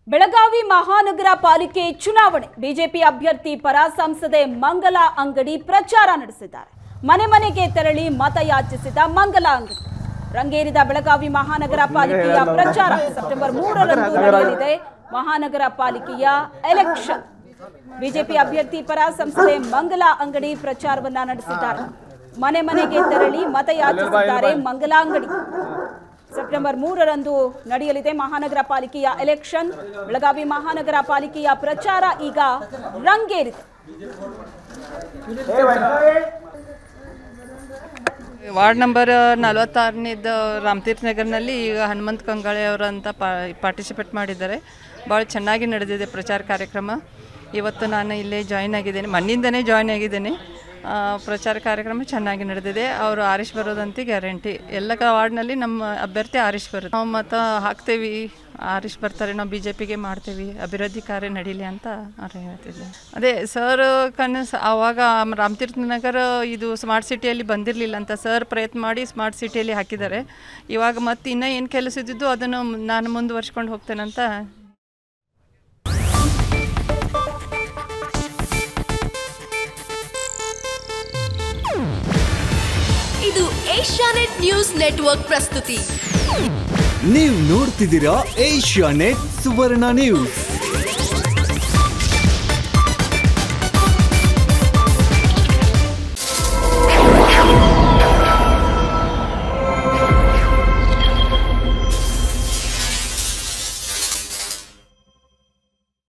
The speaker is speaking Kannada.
ಬೆಳಗಾವಿ ಮಹಾನಗರ ಪಾಲಿಕೆ ಚುನಾವಣೆ ಬಿಜೆಪಿ ಅಭ್ಯರ್ಥಿ ಪರ ಸಂಸದೆ ಮಂಗಲಾ ಅಂಗಡಿ ಪ್ರಚಾರ ನಡೆಸಿದ್ದಾರೆ ಮನೆ ಮನೆಗೆ ತೆರಳಿ ಮತಯಾಚಿಸಿದ ಮಂಗಲಾ ಅಂಗಡಿ ರಂಗೇರಿದ ಬೆಳಗಾವಿ ಮಹಾನಗರ ಪಾಲಿಕೆಯ ಪ್ರಚಾರ ಸೆಪ್ಟೆಂಬರ್ ಮೂರರಂದು ನಡೆಯಲಿದೆ ಮಹಾನಗರ ಪಾಲಿಕೆಯ ಎಲೆಕ್ಷನ್ ಬಿಜೆಪಿ ಅಭ್ಯರ್ಥಿ ಪರ ಸಂಸದೆ ಮಂಗಲಾ ಅಂಗಡಿ ಪ್ರಚಾರವನ್ನ ನಡೆಸಿದ್ದಾರೆ ಮನೆ ಮನೆಗೆ ತೆರಳಿ ಮತಯಾಚಿಸಿದ್ದಾರೆ ಮಂಗಲಾ ಅಂಗಡಿ ಸೆಪ್ಟೆಂಬರ್ ಮೂರರಂದು ನಡೆಯಲಿದೆ ಮಹಾನಗರ ಪಾಲಿಕೆಯ ಎಲೆಕ್ಷನ್ ಬೆಳಗಾವಿ ಮಹಾನಗರ ಪಾಲಿಕೆಯ ಪ್ರಚಾರ ಈಗ ರಂಗೇರಿದೆ ವಾರ್ಡ್ ನಂಬರ್ ನಲವತ್ತಾರನೇದು ರಾಮತೀರ್ಥ ನಗರ್ನಲ್ಲಿ ಈಗ ಹನುಮಂತ್ ಕಂಗಾಳೆ ಅವರು ಅಂತ ಪಾರ್ಟಿಸಿಪೇಟ್ ಮಾಡಿದ್ದಾರೆ ಭಾಳ ಚೆನ್ನಾಗಿ ನಡೆದಿದೆ ಪ್ರಚಾರ ಕಾರ್ಯಕ್ರಮ ಇವತ್ತು ನಾನು ಇಲ್ಲೇ ಜಾಯ್ನ್ ಆಗಿದ್ದೇನೆ ಮಣ್ಣಿಂದನೇ ಜಾಯ್ನ್ ಆಗಿದ್ದೇನೆ ಆ, ಪ್ರಚಾರ ಕಾರ್ಯಕ್ರಮ ಚೆನ್ನಾಗಿ ನಡೆದಿದೆ ಅವರು ಆರಿಶ್ ಬರೋದಂತೆ ಗ್ಯಾರಂಟಿ ಎಲ್ಲ ಕ- ವಾರ್ಡ್ನಲ್ಲಿ ನಮ್ಮ ಅಭ್ಯರ್ಥಿ ಆರಿಶ್ ಬರುತ್ತೆ ನಾವು ಮತ ಹಾಕ್ತೇವೆ ಆರಿಶ್ ಬರ್ತಾರೆ ನಾವು ಬಿ ಜೆ ಪಿಗೆ ಮಾಡ್ತೇವೆ ಅಭಿವೃದ್ಧಿ ಕಾರ್ಯ ನಡೀಲಿ ಅಂತ ಅವ್ರು ಹೇಳ್ತಿದ್ದೆ ಅದೇ ಸರ್ ಕನಸು ಆವಾಗ ರಾಮತೀರ್ಥ ನಗರ ಇದು ಸ್ಮಾರ್ಟ್ ಸಿಟಿಯಲ್ಲಿ ಬಂದಿರಲಿಲ್ಲ ಅಂತ ಸರ್ ಪ್ರಯತ್ನ ಮಾಡಿ ಸ್ಮಾರ್ಟ್ ಸಿಟಿಯಲ್ಲಿ ಹಾಕಿದ್ದಾರೆ ಇವಾಗ ಮತ್ತೆ ಇನ್ನೂ ಏನು ಕೆಲಸ ಇದ್ದಿದ್ದು ಅದನ್ನು ನಾನು ಮುಂದುವರ್ಸ್ಕೊಂಡು ಹೋಗ್ತೇನಂತ ಇದು ಏಷ್ಯಾನೆಟ್ ನ್ಯೂಸ್ ನೆಟ್ವರ್ಕ್ ಪ್ರಸ್ತುತಿ ನೀವು ನೋಡ್ತಿದ್ದೀರಾ ಏಷ್ಯಾ ನೆಟ್ ಸುವರ್ಣ ನ್ಯೂಸ್